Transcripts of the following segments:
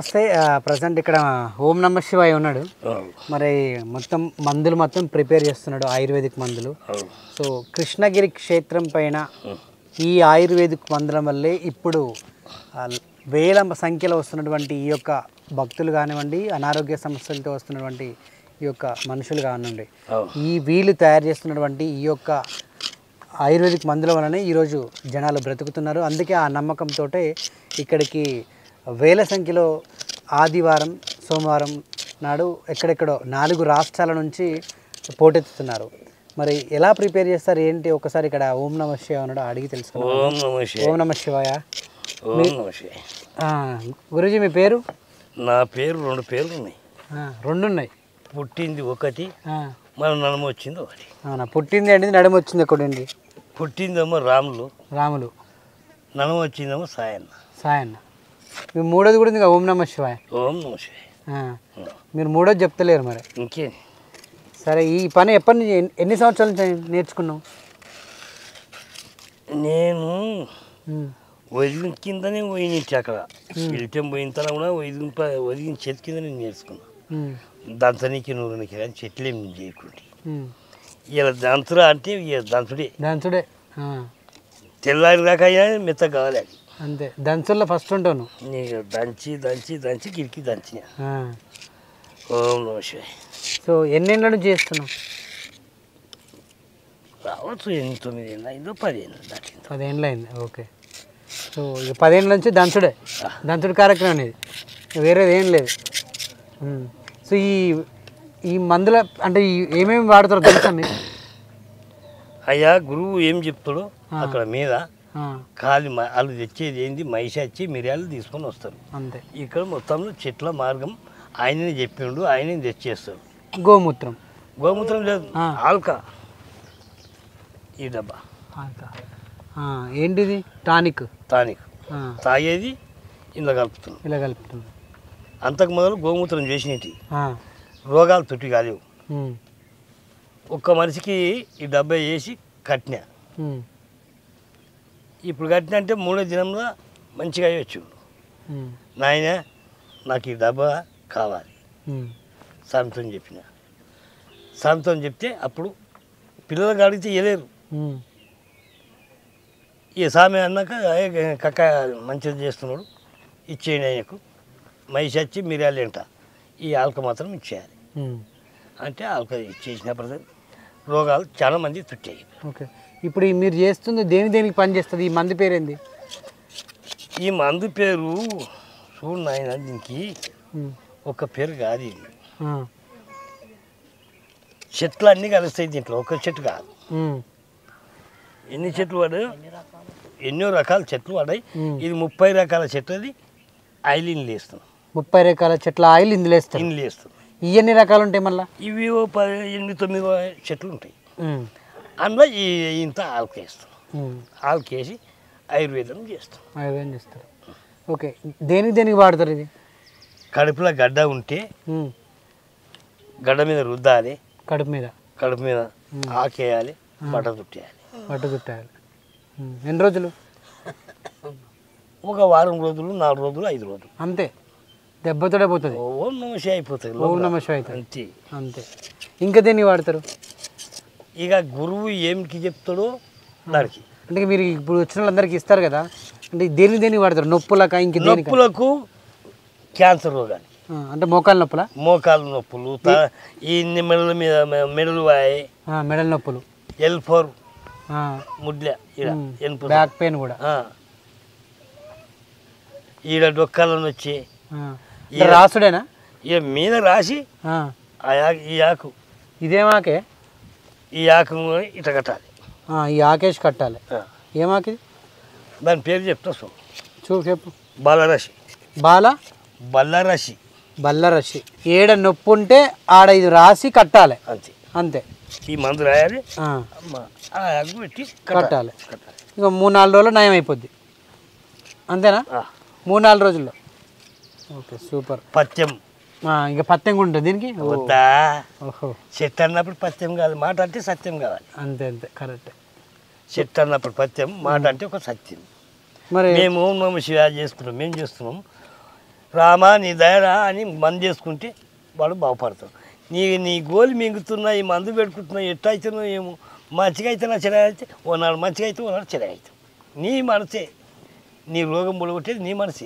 నమస్తే ప్రజెంట్ ఇక్కడ ఓం నమ శివాయ ఉన్నాడు మరి మొత్తం మందులు మొత్తం ప్రిపేర్ చేస్తున్నాడు ఆయుర్వేదిక్ మందులు సో కృష్ణగిరి క్షేత్రం పైన ఈ ఆయుర్వేదిక్ మందుల వల్లే ఇప్పుడు ఆ, వేల సంఖ్యలో వస్తున్నటువంటి ఈ యొక్క భక్తులు కానివ్వండి అనారోగ్య సమస్యలతో వస్తున్నటువంటి ఈ యొక్క మనుషులు కానివ్వండి ఈ వీళ్ళు తయారు చేస్తున్నటువంటి ఈ యొక్క ఆయుర్వేదిక్ మందుల వలనే ఈరోజు జనాలు బ్రతుకుతున్నారు అందుకే ఆ నమ్మకంతో ఇక్కడికి వేల సంఖ్యలో ఆదివారం సోమవారం నాడు ఎక్కడెక్కడో నాలుగు రాష్ట్రాల నుంచి పోటెత్తుతున్నారు మరి ఎలా ప్రిపేర్ చేస్తారు ఏంటి ఒకసారి ఇక్కడ ఓం నమ శివాయ ఉన్నాడు అడిగి తెలుసుకున్నాం ఓం నమ శివాయ ఓం నమ శివాయ ఓం నమ శివాయ ఆ, గురూజీ మీ పేరు నా పేరు రెండు పేర్లు ఉన్నాయి ఆ, రెండు ఉన్నాయి పుట్టింది ఒకటి ఆ, మన నడమ వచ్చింది ఒకటి అవునా పుట్టింది అండి నడుము వచ్చింది ఒకటి పుట్టిందేమో రాములు రాములు నడమ వచ్చిందేమో సాయన్న సాయన్న మీ మూడోది కూడా ఉంది కదా, ఓం నమ శివాయ ఓం నమ శివాయ ఆ, మీరు మూడోది చెప్తలేరు మరి ఇంకేం సరే ఈ పని ఎప్పటి నుంచి ఎన్ని- ఎన్ని సంవత్సరాల నుంచి నేర్చుకున్నావు నేను ఉమ్, వదిలిన కిందనే పోయినట్టు అక్కడ వెళ్తే పోయిన తర్వాత కూడా వదిలిన ప- వదిలిన చెట్టు కింద నేను నేర్చుకున్నా ఉమ్, దంతనికి నూరునికి కానీ చెట్లు ఏం చేయకుంటే ఉమ్. ఇలా దంతురా అంటే ఇక దంతుడే దంచుడే ఆ, తెల్లారి దాకా అయినా మెత్త కావాలి అది అంతే దంచుల్లో ఫస్ట్ ఉంటావు నువ్వు నీకు దంచి దంచి దంచి గిరికి దంచిన ఆ. ఓం నమ శివాయ సో ఎన్నేళ్ళ నుంచి చేస్తున్నావు రావచ్చు ఎనిమిది తొమ్మిది ఏళ్ళు అయిందో పది ఏళ్ళు దాటిందో పదేళ్ళు అయింది ఓకే సో ఇక పదేళ్ళ నుంచి దంచుడే దంచుడు కార్యక్రమం అనేది వేరేది ఏం లేదు ఉమ్. సో ఈ ఈ మందుల అంటే ఈ- ఏమేమి వాడతారో తెలుసా మీకు అయ్యా గురువు ఏం చెప్తాడో అక్కడ మీద ఆ, కాలి మ- వాళ్ళు తెచ్చేది ఏంది మైష వచ్చి మిరియాలు తీసుకొని వస్తారు అంతే ఇక్కడ మొత్తంలో చెట్ల మార్గం ఆయననే చెప్పిండు ఆయనే తెచ్చేస్తాడు గోమూత్రం గోమూత్రం లేదు ఆ. ఆల్కా ఈ డబ్బా ఆక. ఆ, ఏంటిది టానిక్ తానికి ఆ, తాగేది ఇందులో కలుపుతున్నాం ఇలా కలుపుతుంది అంతకు మొదలు గోమూత్రం చేసినవి ఆ, రోగాలు తుట్టి కాలేవు ఉమ్, ఒక్క మనిషికి ఈ డబ్బా వేసి కట్టినా ఉమ్, ఇప్పుడు కట్టిన అంటే మూడో దినంలో మంచిగా అయ్యొచ్చు ఉమ్, నాయన నాకు ఈ డబ్బా కావాలి ఉమ్, సామెతో చెప్పిన సామెతో చెప్తే అప్పుడు పిల్లలకు అడిగితే ఇవ్వలేరు ఉమ్, ఈ సామె అన్నాక "ఏ, కక్క మంచిది చేస్తున్నాడు ఇచ్చేయండి ఆయనకు మైసి వచ్చి మిరియాలు ఏంట ఈ ఆల్క మాత్రం ఇచ్చేయాలి ఉమ్. అంటే ఆల్క ఇచ్చేసినప్పుడు రోగాలు చాలా మంది తుట్టాయి ఓకే ఇప్పుడు ఈ మీరు చేస్తుంది దేని దేనికి పని చేస్తుంది ఈ మంది పేరేంది ఈ మందు పేరు చూడు నాయన దీనికి ఉమ్, ఒక పేరు కాదు ఇది ఆ, చెట్లు అన్నీ కలుస్తాయి దీంట్లో ఒక చెట్టు కాదు ఉమ్, ఎన్ని చెట్లు పడాయి ఎన్నో రకాల చెట్లు పడాయి ఉమ్. ఇది ముప్పై రకాల చెట్లు అది ఆయిల్ ఇండ్లు వేస్తున్నాం ముప్పై రకాల చెట్ల ఆయిల్ ఇందులో వేస్తారు ఇండ్లు వేస్తున్నాం ఈ ఎన్ని రకాలు ఉంటాయి మళ్ళా ఇవి ఓ పది ఎనిమిది తొమ్మిది చెట్లు ఉంటాయి ఉమ్, అందులో ఈ ఇంత ఆల్కేస్తాం ఉమ్, ఆల్కేసి ఆయుర్వేదం చేస్తాం ఆయుర్వేదం చేస్తారు ఓకే దేనికి దేనికి వాడతారు ఇది కడుపులో గడ్డ ఉంటే ఉమ్, గడ్డ మీద రుద్దాలి కడుపు మీద కడుపు మీద ఆకేయాలి బట్ట చుట్టేయాలి పట్టు చుట్టాలి ఉమ్, ఎన్ని రోజులు ఒక వారం రోజులు నాలుగు రోజులు ఐదు రోజులు అంతే దెబ్బతోడే పోతుంది ఓం నమసి అయిపోతుంది ఓం నమ శివాయ అవుతుంది అంతే అంతే ఇంకా దేనికి వాడతారు ఇక గురువు ఏమికి చెప్తాడో దానికి అంటే మీరు ఇప్పుడు వచ్చిన వాళ్ళందరికీ ఇస్తారు కదా అంటే దేని దేనికి వాడతారు నొప్పులకా ఇంక దేనికి నొప్పులకు క్యాన్సర్ రోగాలు అంటే మోకాలు నొప్పులా మోకాలు నొప్పులు త- ఈ మెడల మీద మె- మెడలు వాయి ఆ, మెడల నొప్పులు ఎల్ ఫోర్ ఆ, ముడ్ల ఈడ ఎనుపు బ్యాక్ పెయిన్ కూడా ఆ. ఈడ డొక్కాలను వచ్చి ఆ. అంటే రాసుడేనా ఈడ మీద రాసి ఆ. ఆ యాకు ఈ ఆకు ఇదేమాకే ఈ ఆకు ఇట కట్టాలి ఆ, ఈ ఆకేష్ కట్టాలి ఆ. ఏమాకి దాని పేరు చెప్తా సో చూ చెప్పు బలరసి బాల బల్లరసి బల్లరసి ఏడ నొప్పి ఉంటే ఆడ ఇది రాసి కట్టాలి అంతే అంతే ఈ మందు రాయాలి ఆ, అమ్మ ఆ ఆకు పెట్టి కట్టాలి కట్టాలి ఇక మూడు నాలుగు రోజులు నయం అయిపోద్ది అంతేనా ఆ. మూడు నాలుగు రోజుల్లో ఓకే సూపర్ పత్యం ఆ, ఇంకా పత్యం కూడా ఉంటుంది దీనికి ఓ, వద్దా ఓహో చెట్టు అన్నప్పుడు పత్యం కాదు మాట అంటే సత్యం కావాలి అంతే అంతే కరెక్ట్ చెట్టు అన్నప్పుడు పత్యం మాట అంటే ఒక సత్యం మరి మేము ఓం నమ శివాయ చేసుకున్నాం మేము చేస్తున్నాం రామా నీ దయరా అని మందు చేసుకుంటే వాడు బాగుపడతాడు నీ నీ గోలి మింగుతున్నా ఈ మందు పెట్టుకుంటున్నా ఎట్ట అవుతున్నా ఏమో మంచిగా అయితే నా చెడ అయితే ఓనాడు మంచిగా అయితే ఓనాడు చెడ అవుతావు నీ మనసే నీ రోగం పొడగొట్టేది నీ మనసే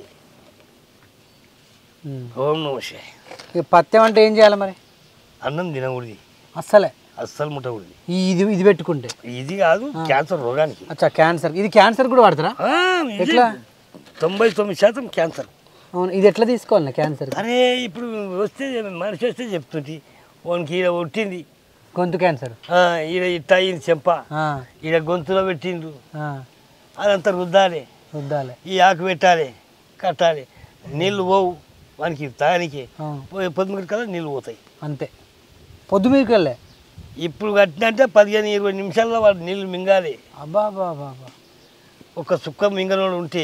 ఉమ్. ఓం నమ శివాయ ఇక పత్యం అంటే ఏం చేయాలి మరి అన్నం తినకూడదు అస్సలే అస్సలు ముట్టకూడదు ఈ ఇది ఇది పెట్టుకుంటే ఇది కాదు క్యాన్సర్ రోగానికి అచ్చా క్యాన్సర్ ఇది క్యాన్సర్ కూడా వాడతారా ఆ, ఇది ఎట్లా? తొంభై తొమ్మిది శాతం క్యాన్సర్ అవును ఇది ఎట్లా తీసుకోవాలి క్యాన్సర్ అరే ఇప్పుడు వస్తే మనిషి వస్తే చెప్తుంది వానికి ఈడ ఒట్టింది గొంతు క్యాన్సర్ ఆ, ఈడ ఇట్ట అయింది చెంప ఆ, ఈడ గొంతులో పెట్టిండ్రు ఆ, అదంతా రుద్దాలి రుద్దాలి ఈ ఆకు పెట్టాలి కట్టాలి నీళ్ళు పోవు వానికి తానికి అవును పొద్దుమిటి కదా నీళ్ళు పోతాయి అంతే పొద్దు మీకు వెళ్ళే ఇప్పుడు కట్టినంటే పదిహేను ఇరవై నిమిషాల్లో వాడు నీళ్ళు మింగాలి అబ్బా అబ్బా అబ్బా అబ్బా ఒక సుక్క మింగనోడు ఉంటే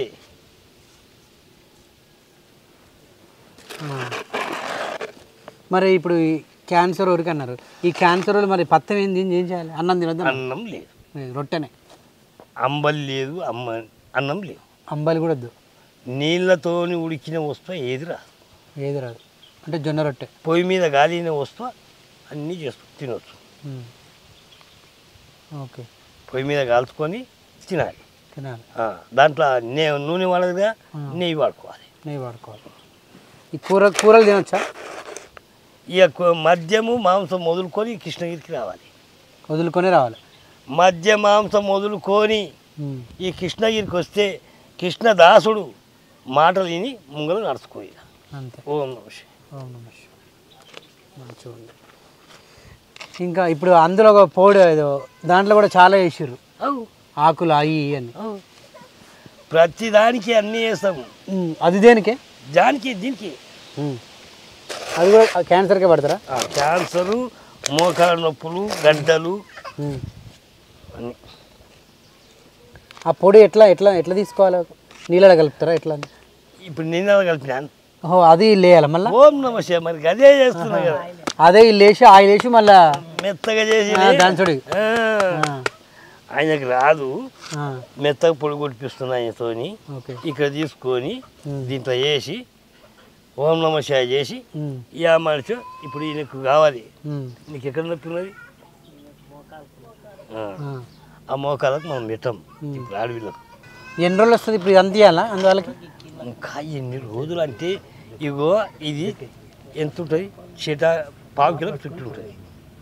ఆ. మరి ఇప్పుడు ఈ క్యాన్సర్ వరకు అన్నారు ఈ క్యాన్సర్ వాళ్ళు మరి పత్తం ఏంది ఏం ఏం చేయాలి అన్నం తినొద్దు అన్నం లేదు రొట్టెనే అంబలి లేదు అమ్మ అన్నం లేదు అంబలి కూడా వద్దు నీళ్ళతోని ఉడికిన వస్తువు ఏది రాదు ఏది రాదు అంటే జొన్న రొట్టె పొయ్యి మీద గాలిన వస్తువు అన్నీ చేస్తూ తినొచ్చు ఉమ్. ఓకే పొయ్యి మీద కాల్చుకొని తినాలి తినాలి ఆ, దాంట్లో నే నూనె వాడదుగా నెయ్యి వాడుకోవాలి నెయ్యి వాడుకోవాలి ఈ కూర కూరలు తినొచ్చా ఇక కు- మద్యము మాంసం మొదలుకొని కృష్ణగిరికి రావాలి వదులుకొని రావాలి మద్య మాంసం మొదలుకొని ఉమ్. ఈ కృష్ణగిరికి వస్తే కృష్ణదాసుడు మాటలు విని ముంగలు నడుచుకోవాలి అంతే ఓం నమ శివాయ. ఓం నమ శివాయ. మంచిగా ఉంది ఇంకా ఇప్పుడు అందులో ఒక పౌడు ఏదో దాంట్లో కూడా చాలా వేసిర్రు అవు ఆకులు అవి ఇవి అని అవు ప్రతి దానికి అన్నీ వేస్తాము ఉమ్, అది దేనికే దానికి దీనికి ఉమ్. అది కూడా క్యాన్సర్కే పడతారా ఆ, క్యాన్సరు మోకాల నొప్పులు గడ్డలు ఉమ్. అన్నీ ఆ పొడి ఎట్లా ఎట్లా ఎట్లా తీసుకోవాలి నీళ్ళలో కలుపుతారా ఎట్లా అని? ఇప్పుడు నిన్న కలిపినాను ఓహో అది లేయాలి మళ్ళీ ఓం నమ శివ మరి అదే చేస్తున్నా కదా అదే వీళ్ళు వేసి ఆయిల్ వేసి మళ్ళా మెత్తగా చేసి ఆ, దంచుడు ఆ, ఆ, ఆయనకు రాదు ఆ, మెత్తగా పొడి కొట్టిపిస్తున్నా ఆయనతోని ఓకే ఇక్కడ తీసుకొని ఉమ్, దీంట్లో వేసి ఓం నమ శివాయ చేసి ఉమ్, ఈ ఆ మనిషి ఇప్పుడు ఈయనకు కావాలి ఉమ్, నీకు ఎక్కడ నొప్పి ఉన్నది ఆ, ఆ. ఆ మోకాలకు మనం పెట్టాం ఇప్పుడు ఆడవిళ్ళకు ఎన్ని రోజులు వస్తుంది ఇప్పుడు ఇది అంత ఇవ్వాలా అందువల్లకి ఇంకా ఎన్ని రోజులు అంటే ఇగో ఇది ఎంత ఉంటుంది చీట పావు కిలో చుట్టూ ఉంటుంది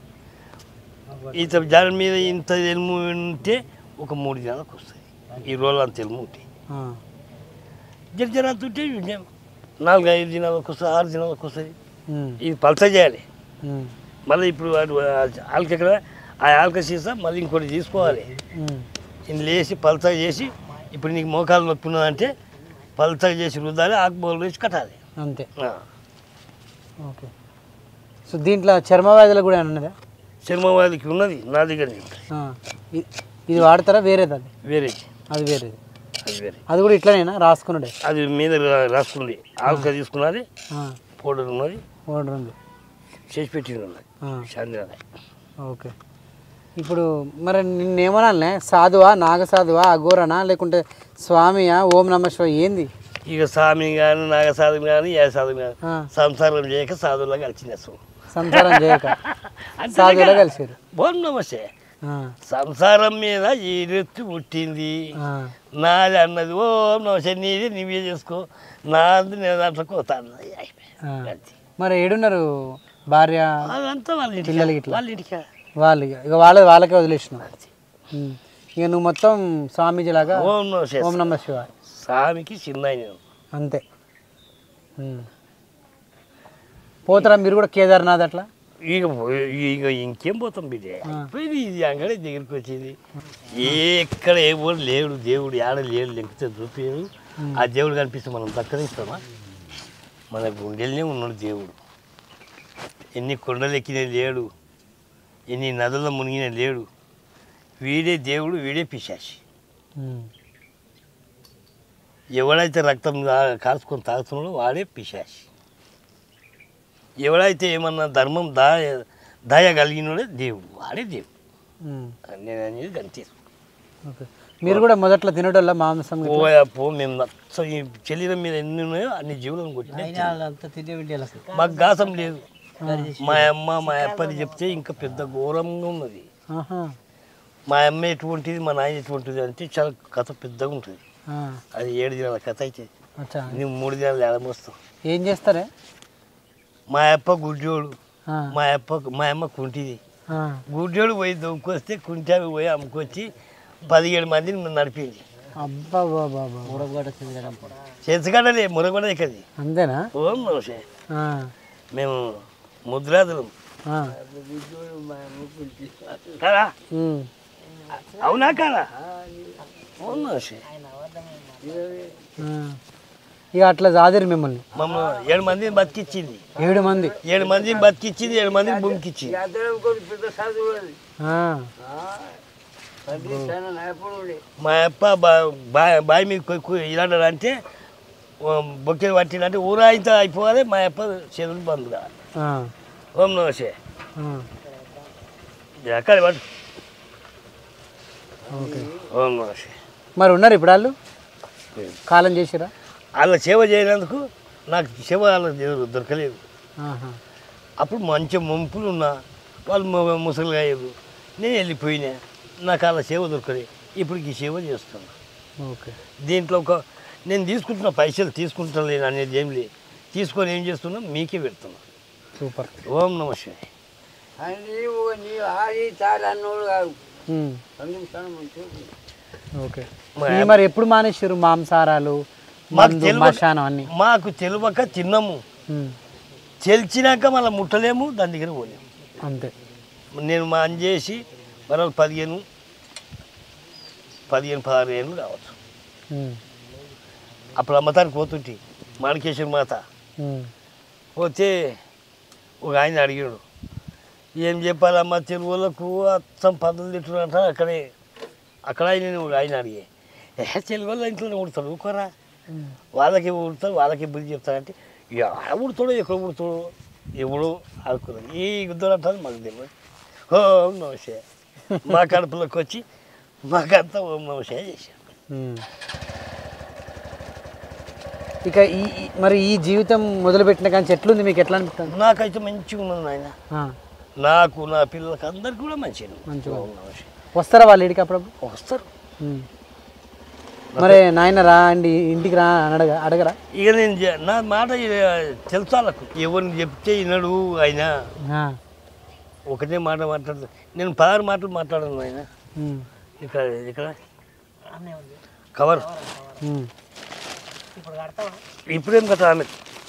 ఇంత దాని మీద ఇంత ఎలుము ఉంటే ఒక మూడు దినాలకు వస్తుంది ఈ రోజులు అంత ఎలుము ఉంటే ఆ, జర జర అంత ఉంటే ఇదేం నాలుగు ఐదు దినాలకు వస్తుంది ఆరు దినాలకు వస్తుంది ఉమ్, ఇది పలస చేయాలి ఉమ్, మళ్ళీ ఇప్పుడు వాడు ఆల్క ఎక్కడ ఆ ఆల్క సీసా మళ్ళీ ఇంకోటి తీసుకోవాలి ఉమ్, ఇందులో వేసి పలసగా చేసి ఇప్పుడు నీకు మోకాలు నొప్పి ఉన్నదంటే పలసగా చేసి రుద్దాలి ఆకుబోలు వేసి కట్టాలి అంతే ఆ. ఓకే సో దీంట్లో చర్మ వ్యాధులు కూడా ఏమైనా ఉన్నదా చర్మవాదికి ఉన్నది నా దగ్గర ఉంది. ఆ, ఇ- ఇది వాడతారా వేరేది అది వేరే అది వేరేది అది వేరే అది కూడా ఇట్లనేనా రాసుకున్నాడే అది మీద రా- రాసుకుంది ఆల్క తీసుకున్నది ఆ, పౌడర్ ఉన్నది ఓడర్ ఉంది చేసి పెట్టింది ఉన్నది ఆ, చాంద్రాలయ ఓకే ఇప్పుడు మరి నిన్నేమనాలనే సాధువా నాగ సాధువా అఘోరనా లేకుంటే స్వామియా ఓం నమ శివ ఏంది ఇక స్వామి కానీ నాగసాధం కానీ ఏ సాధం కానీ ఆ, సంసారం చేయక సాధువులా కలిసింది అసలు సంసారం చేయక సాధువులా కలిసారు ఓం నమస్తే సంసారం మీద ఈ రెత్తు పుట్టింది నాది అన్నది ఓం నమస్తే నీది నీవే చేసుకో నాది నేను దాంట్లో పోతాను అంతే. మరి ఏడున్నారు భార్య అదంతా వాళ్ళ ఇంటికి పిల్లలకి ఇట్లా? వాళ్ళ ఇంటికి వాళ్ళు ఇక ఇక వాళ్ళ వాళ్ళకే వదిలేసినావు ఉమ్. ఇక నువ్వు మొత్తం స్వామీజీ లాగా ఓం నమస్తే ఓం నమ శివ స్వామికి చిన్న ఆయన. అంతే ఉమ్. పోతారా మీరు కూడా కేదార్నాథ్ అట్లా ఇక పోయి- ఇక ఇంకేం పోతాం బిడ్డ ఆ. పోయింది ఇది అంగడి దగ్గరికి వచ్చింది ఎక్కడ ఏ కూడా లేడు దేవుడు ఆడ లేడు లెక్కితే చూపించడు ఆ దేవుడు కనిపిస్తే మనం దక్కరిస్తామా మన గుండెలనే ఉన్నాడు దేవుడు ఎన్ని కొండలు ఎక్కిన లేడు ఎన్ని నదుల్లో మునిగిన లేడు వీడే దేవుడు వీడే పిశాచి ఉమ్. ఎవడైతే రక్తం తా- కాల్చుకొని తాగుతున్నాడో వాడే పిశాచి ఎవడైతే ఏమన్నా ధర్మం దాయ దయ కలిగినోడే దేవుడు వాడే దేవుడు ఉమ్. నేను అనేది అంతే ఓకే మీరు కూడా మొదట్లో తినడోళ్ళ మాంసం గిట్ల? పోయా పో మేము నచ్చ ఈ శరీరం మీద ఎన్ని ఉన్నాయో అన్ని జీవులను కొట్టినా అంతా తినే వింటే మాకు గాసం లేదు మా అమ్మ మా అప్పని చెప్తే ఇంకా పెద్ద ఘోరంగా ఉన్నది ఆహా. మా అమ్మ ఎటువంటిది మా నాయన ఎటువంటిది అంటే చాలా కథ పెద్దగా ఉంటుంది ఆ, అది ఏడు దినాల కథ అయితే అచ్చా నువ్వు మూడు దినాలు ఏడమోస్తావు ఏం చేస్తారే మా అప్ప గుడ్డోడు ఆ, మా అప్ప మా అమ్మ కుంటిది ఆ, గుడ్డోడు పోయి దొంకొస్తే కుంటావి పోయి అమ్ముకొచ్చి పదిహేడు మందిని నడిపింది అబ్బా బాబా బాబా. మురగొడ తినడం చేతగడలే మురగొడ ఇక్కది అంతేనా ఓం నమస్తే ఆ, మేము ముద్రాదులం ఆ, కదా ఉమ్. అవునా కాదా ఓం నమస్తే ఆ. ఇక అట్లా చాదిరు మిమ్మల్ని మమ్మల్ని ఏడు మందిని బతికిచ్చింది ఏడు మంది ఏడు మందిని బతికిచ్చింది ఏడు మందిని భూమికిచ్చింది ఆ, మా అప్ప బా- బా- బావి మీద కొ- కొ- ఇలాంటి అంటే బొక్కెలు పట్టినంటే ఊరాయితో అయిపోవాలి మా అప్ప చేతులు బంద్ కావాలి ఆ, ఓం నమస్తే ఆ. ఎక్కడ పట్టు ఓకే ఓం నమస్తే మరి ఉన్నారు ఇప్పుడు వాళ్ళు కాలం చేసిరా వాళ్ళ సేవ చేయనందుకు నాకు సేవ వాళ్ళ దేవుడు దొరకలేదు ఆహా. అప్పుడు మంచి ముంపులు ఉన్నా వాళ్ళు ము- ముసలిగా అయ్యారు నేను వెళ్ళిపోయినా నాకు వాళ్ళ సేవ దొరకలేదు ఇప్పుడు ఈ సేవ చేస్తాను ఓకే దీంట్లో ఒక నేను తీసుకుంటున్న పైసలు తీసుకుంటలేను అనేది ఏం లేదు తీసుకొని ఏం చేస్తున్నా మీకే పెడుతున్నా సూపర్ ఓం నమ శివాయ నీవు నీవు ఆడి తాడు అన్నోడు కాదు ఉమ్. అందుకు మంచిది ఓకే మరి ఈ మరి ఎప్పుడు మానేసారు మాంసారాలు మాకు మందు తెలియక- మశానం అన్ని మాకు తెలియక తిన్నాము ఉమ్. తెలిసినాక మళ్ళీ ముట్టలేము దాని దగ్గర పోలేము అంతే నేను మా అని చేసి మరో పదిహేను పదిహేను పదహారు ఏళ్ళు రావచ్చు ఉమ్. అప్పుడు అమ్మతానికి పోతుంటి మాణికేశ్వర మాత ఉమ్. పోతే ఒక ఆయన అడిగాడు ఏం చెప్పాలమ్మా తెలుగులకు అత్తం పద్ధతులు తిట్టుడంట అక్కడే అక్కడ ఆయన ఒక ఆయన అడిగే ఏ తెలుగు వాళ్ళ ఇంట్లోనే ఉడతాడు ఊరుకోరా ఉమ్. వాళ్ళకి ఉడతాడు వాళ్ళకి బుద్ధి చెప్తారంటే ఇక ఆడ ఉడతాడో ఎక్కడ ఉడతాడో ఎవడు అనుకున్నాడు ఈ గుద్దలు అంటారు మాకు తెలియదు ఓం నమస్తే మా కడుపులోకి వచ్చి మాకంతా ఓం నమస్తే చేశారు ఉమ్. ఇక ఈ ఈ- మరి ఈ జీవితం మొదలుపెట్టిన కానీ ఎట్లుంది మీకు ఎట్లా అనిపిస్తుంది నాకైతే మంచిగా ఉన్నది నాయన ఆ, నాకు నా పిల్లలకి అందరికి కూడా మంచిగా మంచిగా ఓం నమస్తే వస్తారా వాళ్ళ ఇంటికి అప్పుడప్పుడు వస్తారు ఉమ్. మరి నాయన రా అండి ఇంటికి రా అని అడగ అడగరా ఇక నేను చె- నా మాట ఇక తెలుసు వాళ్ళకు ఎవరిని చెప్తే వినడు ఆయన ఆ, ఒకటే మాట మాట్లాడదు నేను పదహారు మాటలు మాట్లాడను ఆయన ఉమ్. ఇక్కడ ఇక్కడ కవర్ ఉమ్. ఇప్పుడేం కదా ఆమె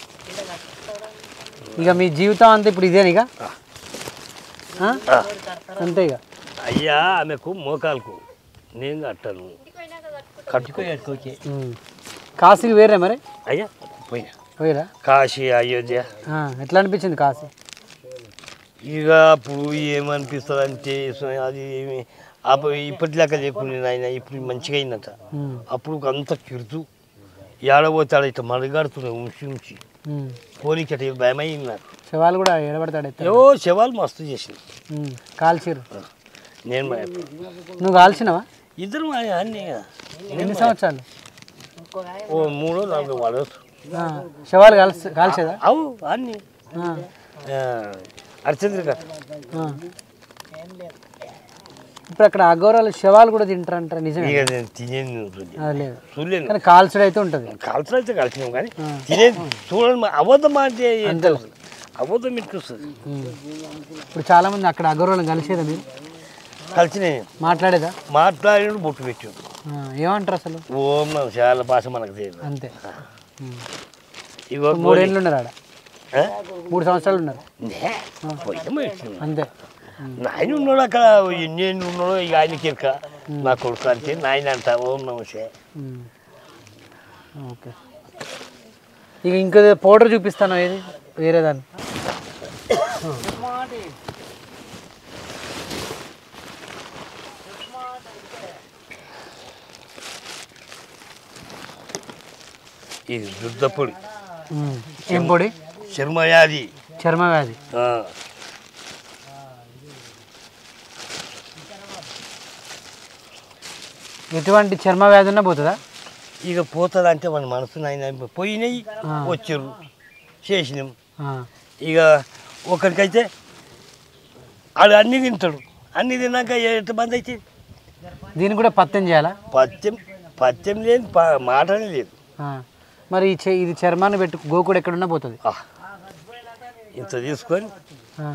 ఇక మీ జీవితం అంతా ఇప్పుడు ఇదేనా ఇక ఆ? ఆ. అంతే ఇక అయ్యా ఆమెకు మోకాలకు నేను కట్టాను కట్టుకో ఉమ్. కాశీకి వేరే మరి అయ్యా పోయినా పోయిరా కాశీ అయోధ్య ఆ, ఎట్లా అనిపించింది కాశీ ఇక అప్పుడు ఏమనిపిస్తుంది అంటే అది ఏమి అప్పుడు ఇప్పటిలాగా లేకుండా ఆయన ఇప్పుడు మంచిగా అయిందట ఉమ్. అప్పుడు అంత కిరుతు ఏడబోతాడు ఇట్లా మడగాడుతున్నాయి ఉంచి ఉంచి ఉమ్. పోనీకి అట్లా భయమైంది నాకు శవాలు కూడా ఎడబడతాడు ఎత్తాడు. ఏవో శవాలు మస్తు చేసింది ఉమ్. కాల్చిర్రు నేను మా అప్ప. నువ్వు కాల్చినావా ఇద్దరు మా అన్నీ ఎన్ని సంవత్సరాలు ఓ మూడో నాలుగు వాడు ఆ, శవాలు కాల్చ కాల్చేదా అవు అన్నీ ఆ, అర్చంద్ర గారు ఆ. ఇప్పుడు అక్కడ అఘోరాలు శవాలు కూడా తింటారంటారు నిజమే ఇక నేను తినేది ఉంటుంది అది లేదు చూడలేను కానీ కాల్చడం అయితే ఉంటుంది కాల్చడం అయితే కలిసినాం కానీ తినేది చూడండి మా అబద్ధం అంటే ఏం అంతే. తెలుసు? అబద్ధం మీకు వస్తుంది ఉమ్. ఇప్పుడు చాలా మంది అక్కడ అఘోరాలను కలిసేదా మీరు కలిసిన మాట్లాడేదా మాట్లాడిన బొట్టు పెట్టాడు ఆ, ఏమంటారు అసలు ఓం నమ చాలా భాష మనకు తెలియదు అంతే ఉమ్. ఇగో మూడేళ్ళు ఉన్నారు ఆడ ఆ? మూడు సంవత్సరాలు ఉన్నారు నే, పోయాము ఎట్లా? అంతే నాయన ఉన్నాడు అక్కడ ఎన్ని ఉన్నాడో ఇక ఆయనకి ఇరక నా కొడుకు అంటే నాయన అంట ఓం నమస్తే ఉమ్. ఓకే ఇక ఇంకా పౌడర్ చూపిస్తాను ఏది వేరే దాన్ని ఇది దుద్దపొడి ఉమ్. ఏం పొడి చర్మవ్యాధి చర్మ వ్యాధి ఆ. ఎటువంటి చర్మ వ్యాధి ఉన్నా పోతుందా ఇక పోతుంది అంటే మన మనసు ఆయన పోయినాయి వచ్చారు చేసినాం ఆ, ఇక ఒకరికైతే ఆడు అన్నీ తింటాడు అన్నీ తిన్నాక ఎంత మంది అయితే దీన్ని కూడా పత్యం చేయాలా పత్యం పత్యం లేదు ప- మాటనే లేదు ఆ, మరి ఈ చె- ఇది చర్మాన్ని పెట్టు గోకుడు ఎక్కడున్నా పోతుంది ఆ. ఇంత తీసుకొని ఆ,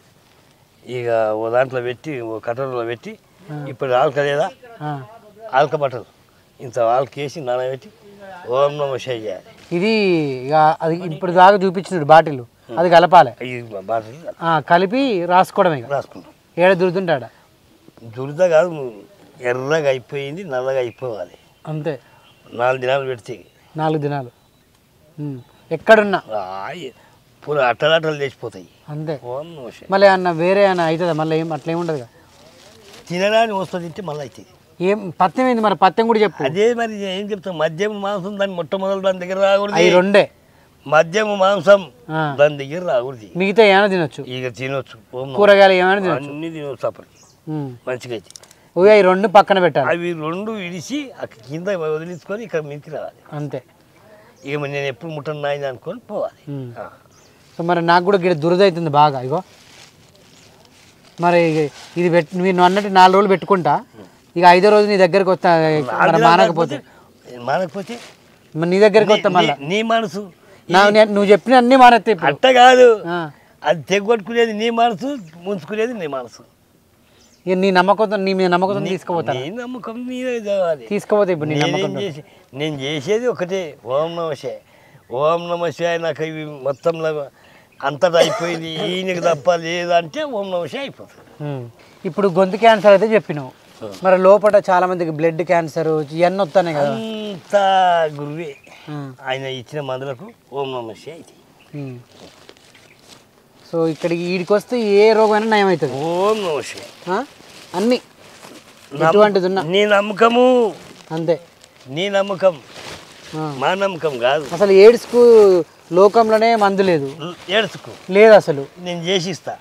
ఇక ఓ దాంట్లో పెట్టి ఓ కట్టడలో పెట్టి ఇప్పుడు ఆల్క లేదా ఆ. ఆల్క బట్టలు ఇంత ఆల్క వేసి నానబెట్టి ఓం నమ శివాయ చేయాలి ఇది ఇక అది ఇప్పుడు దాకా చూపించినాడు బాటిల్ అది కలపాలి ఇది బాటలు ఆ, కలిపి రాసుకోవడమే ఇక రాసుకుంటాం ఏడ దురుతుంటాడ దురద కాదు ఎర్రగా అయిపోయింది నల్లగా అయిపోవాలి అంతే నాలుగు దినాలు పెడితే నాలుగు దినాలు ఉమ్. ఎక్కడున్నా పూర అట్టలాటలు తెచ్చిపోతాయి అంతే ఓం నమ శివాయ మళ్ళీ అన్న వేరే అన్న అవుతుందా మళ్ళీ ఏం అట్లా ఏముండదు కదా తినడానికి వస్తుంది తింటే మళ్ళీ అవుతుంది ఏం పత్యం ఏంది మరి పత్యం కూడా చెప్పు అదే మరి ఏం చెప్తాం మద్యం మాంసం దాని మొట్టమొదటి దాని దగ్గర రాకూడదు అవి రెండే మద్యం మాంసం ఆ. దాని దగ్గర రాకూడదు మిగతా ఏమైనా తినొచ్చు ఇక తినొచ్చు ఓం నమః కూరగాయలు ఏమైనా తినొచ్చు అన్ని తినొచ్చు అప్పటికి ఉమ్. మంచిగా అయితే ఇక ఈ రెండు పక్కన పెట్టాలి అవి రెండు ఇడిచి అక్కడ కింద వదిలించుకొని ఇక్కడ మీదకి రావాలి అంతే ఇక మరి నేను ఎప్పుడు ముట్టను నాయన అనుకొని పోవాలి ఉమ్. ఆ. సో మరి నాకు కూడా గిడ దురద అవుతుంది బాగా ఇగో మరి ఇది పెట్టి మీరు అన్నట్టు నాలుగు రోజులు పెట్టుకుంటా ఇక ఐదో రోజు నీ దగ్గరికి వస్తా మరి మానకపోతే మానకపోతే మరి నీ దగ్గరికి వస్తా మళ్ళీ నీ- నీ మనసు నా నే- నువ్వు చెప్పిన అన్ని మానేస్తే ఇప్పుడు అట్ట కాదు ఆ. అది తెగొట్టుకునేది నీ మనసు ముంచుకునేది నీ మనసు ఇక నీ నమ్మకంతో నీ మీద నమ్మకంతో తీసుకుపోతా నీ నమ్మకం నీదే కావాలి తీసుకుపోతే ఇప్పుడు నీ నేనేం నమ్మకంతో చేసి నేను చేసేది ఒకటే ఓం నమ శివాయ ఓం నమ శివాయ నాకు ఇవి మొత్తంలో అంతటా అయిపోయింది ఈయనకి తప్ప లేదంటే ఓం నమ శివాయ అయిపోతుంది ఉమ్. ఇప్పుడు గొంతు క్యాన్సర్ అయితే చెప్పినావు మరి లోపల చాలా మందికి బ్లడ్ క్యాన్సర్ ఇవన్నీ వస్తాయి కదా అంత గురువే ఉమ్. ఆయన ఇచ్చిన మందులకు ఓం నమ శివాయ అయితే ఉమ్. సో ఇక్కడికి వీడికి వస్తే ఏ రోగమైనా నయం అవుతుంది ఓం నమ శివాయ ఆ? అన్ని ఎటువంటిది ఉన్నా నీ నమ్మకము అంతే నీ నమ్మకం ఆ. మా నమ్మకం కాదు అసలు ఎయిడ్స్కు లోకంలోనే మందు లేదు ఏడుచుకో లేదు అసలు నేను చేసిస్తా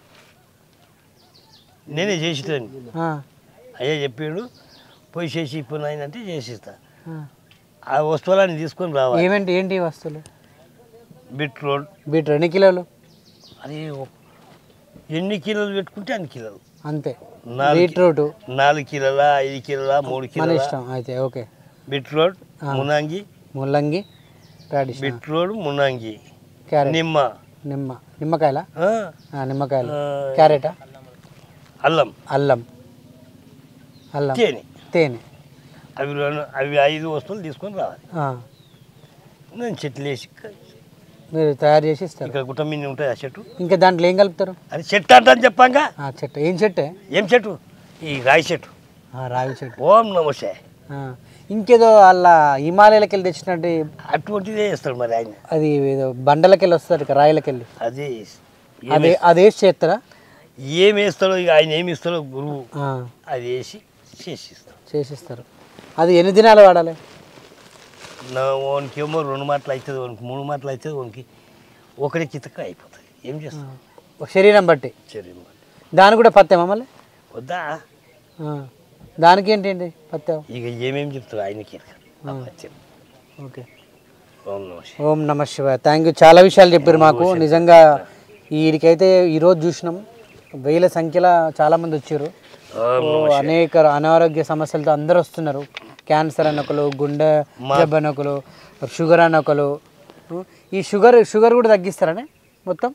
నేనే చేసిస్తాను ఆ, అయ్యా చెప్పాడు పోయి చేసి ఇప్పుడు నాయన అంటే చేసిస్తా ఆ. ఆ వస్తువులన్నీ తీసుకొని రావాలి ఏమేంటి ఏంటి ఈ వస్తువులు బీట్రూట్ బీటర్ ఎన్ని కిలోలు అది ఒక- ఎన్ని కిలోలు పెట్టుకుంటే అన్ని కిలోలు అంతే నాలుగు కి- బీట్రూట్ నాలుగు కిలోల ఐదు కిలోల మూడు మన కిలోల ఇష్టం అయితే ఓకే బీట్రూట్ మునంగి ముల్లంగి రాడిష్ బీట్రూట్ మునంగి క్యారెట్ నిమ్మ నిమ్మ నిమ్మకాయల ఆ, ఆ, నిమ్మకాయలు ఆ, క్యారెటా అల్లం అల్లం అల్లం తేనె తేనె అవి రెండు అవి ఐదు వస్తువులు తీసుకొని రావాలి ఆ, నేను చెట్లు వేసి మీరు తయారు చేసి ఇస్తారు ఇక్కడ గుట్ట మీద ఉంటాయి ఆ చెట్టు ఇంకా దాంట్లో ఏం కలుపుతారు అది చెట్టు అంటాను చెప్పాక ఆ చెట్టు ఏం చెట్టే ఏం చెట్టు ఈ రాయి చెట్టు ఆ, రావి చెట్టు ఓం నమస్తే ఆ, ఇంకేదో అలా హిమాలయాలకి వెళ్ళి తెచ్చినట్టు అటువంటిదే వేస్తాడు మరి ఆయన అది ఏదో బండలకి వెళ్ళి వస్తారు ఇక రాయలకి వెళ్ళి అది అదే అదేసి చేస్తారా ఏం వేస్తాడో ఇక ఆయన ఏమి ఇస్తాడో గురువు ఆ, అది వేసి చేసిస్తాడు చేసిస్తారు అది ఎన్ని దినాలు వాడాలి నా వానికి ఏమో రెండు మాటలు అవుతుంది వానికి మూడు మాటలు అవుతుంది వానికి ఒకటి కితక అయిపోతుంది ఏం చేస్తాం ఒక శరీరం బట్టి సరే దానికి కూడా పత్యమా మళ్ళీ వద్దా ఆ, దానికి ఏంటి ఏంటి పత్యం ఇక ఏమేమి చెప్తాడు ఆయనకి ఎరక. ఆ పచ్చడి. ఓకే ఓం నమస్తే ఓం నమ శివాయ థ్యాంక్ యూ చాలా విషయాలు చెప్పారు మాకు నిజంగా వీడికైతే ఈరోజు చూసినాం వేల సంఖ్యలో చాలామంది వచ్చారు ఓం ఓ, అనేక అనారోగ్య సమస్యలతో అందరూ వస్తున్నారు క్యాన్సర్ అని ఒకరు గుండె జబ్బు అని ఒకరు షుగర్ అని ఒకరు ఈ షుగర్ షుగర్ కూడా తగ్గిస్తారనే మొత్తం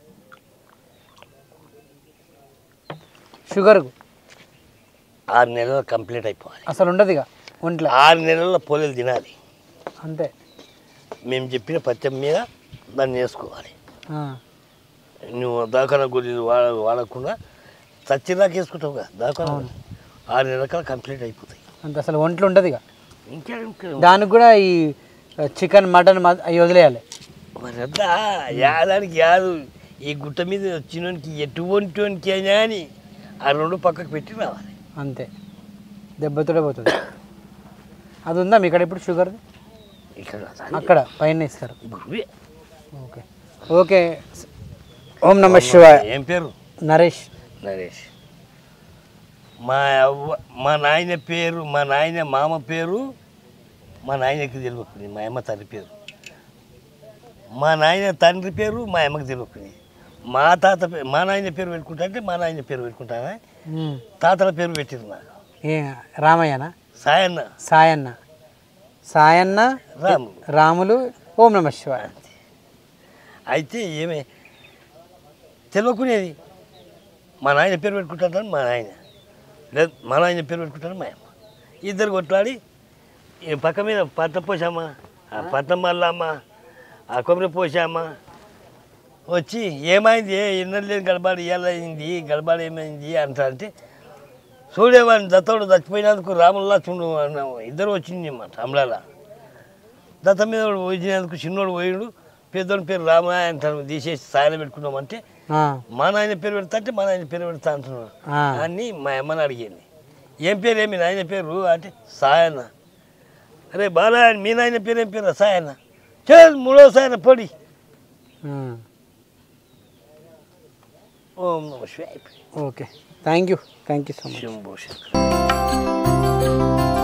షుగర్ ఆరు నెలలు కంప్లీట్ అయిపోవాలి అసలు ఉండదు ఇక ఒంట్లో ఆరు నెలల్లో పోలేలు తినాలి అంతే మేము చెప్పిన పత్యం మీద దాన్ని వేసుకోవాలి ఆ, నువ్వు దాకాన గురించి వాడ వాడకుండా చచ్చిదాకా వేసుకుంటావు కదా దాకాన ఆరు నెలల కంప్లీట్ అయిపోతాయి అంతే అసలు ఒంట్లో ఉండదు ఇక ఇంకా ఇంకా దానికి కూడా ఈ చికెన్ మటన్ అవి వదిలేయాలి మరి వద్దా యాదానికి యాదు ఈ గుట్ట మీద వచ్చినోనికి ఎటువంటివానికి అయినా అని ఆ రెండు పక్కకు పెట్టి రావాలి అంతే దెబ్బతోనే పోతుంది అది ఉందా మీ ఇక్కడ ఇప్పుడు షుగర్ ఇక్కడ అక్కడ పైన ఇస్తారు గురువే ఓకే ఓకే ఓం నమ శివాయ ఏం పేరు నరేష్ నరేష్ మా అవ్వ మా నాయన పేరు మా నాయన మామ పేరు మా నాయనకి తెలియకుంది మా అమ్మ తండ్రి పేరు మా నాయన తండ్రి పేరు మా అమ్మకి తెలియకుంది మా తాత పే- మా నాయన పేరు పెట్టుకుంటా అంటే మా నాయన పేరు పెట్టుకుంటానా ఉమ్. తాతల పేరు పెట్టింది నాకు ఏ రామయ్యనా సాయన్న సాయన్న సాయన్న రాము రాములు ఓం నమ శివాయ అయితే ఏమే తెలియకునేది మా నాయన పేరు పెట్టుకుంటాను మా నాయన లేదు మా నాయన పేరు పెట్టుకుంటాను మా అమ్మ ఇద్దరు కొట్లాడి ఈ పక్క మీద పట్ట పోసామా ఆ పట్ట మల్లమ్మ ఆ కొబ్బరి పోసామా వచ్చి ఏమైంది ఏ ఇన్నర్ లేని గడబాడు ఏమైంది గడబాడు ఏమైంది అంట అంటే చూడేవాడిని దత్తోడు చచ్చిపోయినందుకు రాముల్లా చూడు అన్న ఇద్దరు వచ్చింది అన్నమాట అమలాల దత్త మీద వాడు వచ్చినందుకు చిన్నోడు పోయిడు పెద్దోడి పేరు రామయ్య అంటాను తీసేసి సాయన పెట్టుకున్నామంటే ఆ, మా నాయన పేరు పెడతా అంటే మా నాయన పేరు పెడతా అంటున్నాడు ఆ. అని మా అమ్మని అడిగింది ఏం పేరు ఏమి నాయన పేరు అంటే సాయన్న అరే బాలా మీ నాయన పేరు ఏం పేరు సాయన్న చల్ మూడో సాయన పొడి ఉమ్. ఓం నమ శివాయ okay thank you thank you so much Shambho Shankar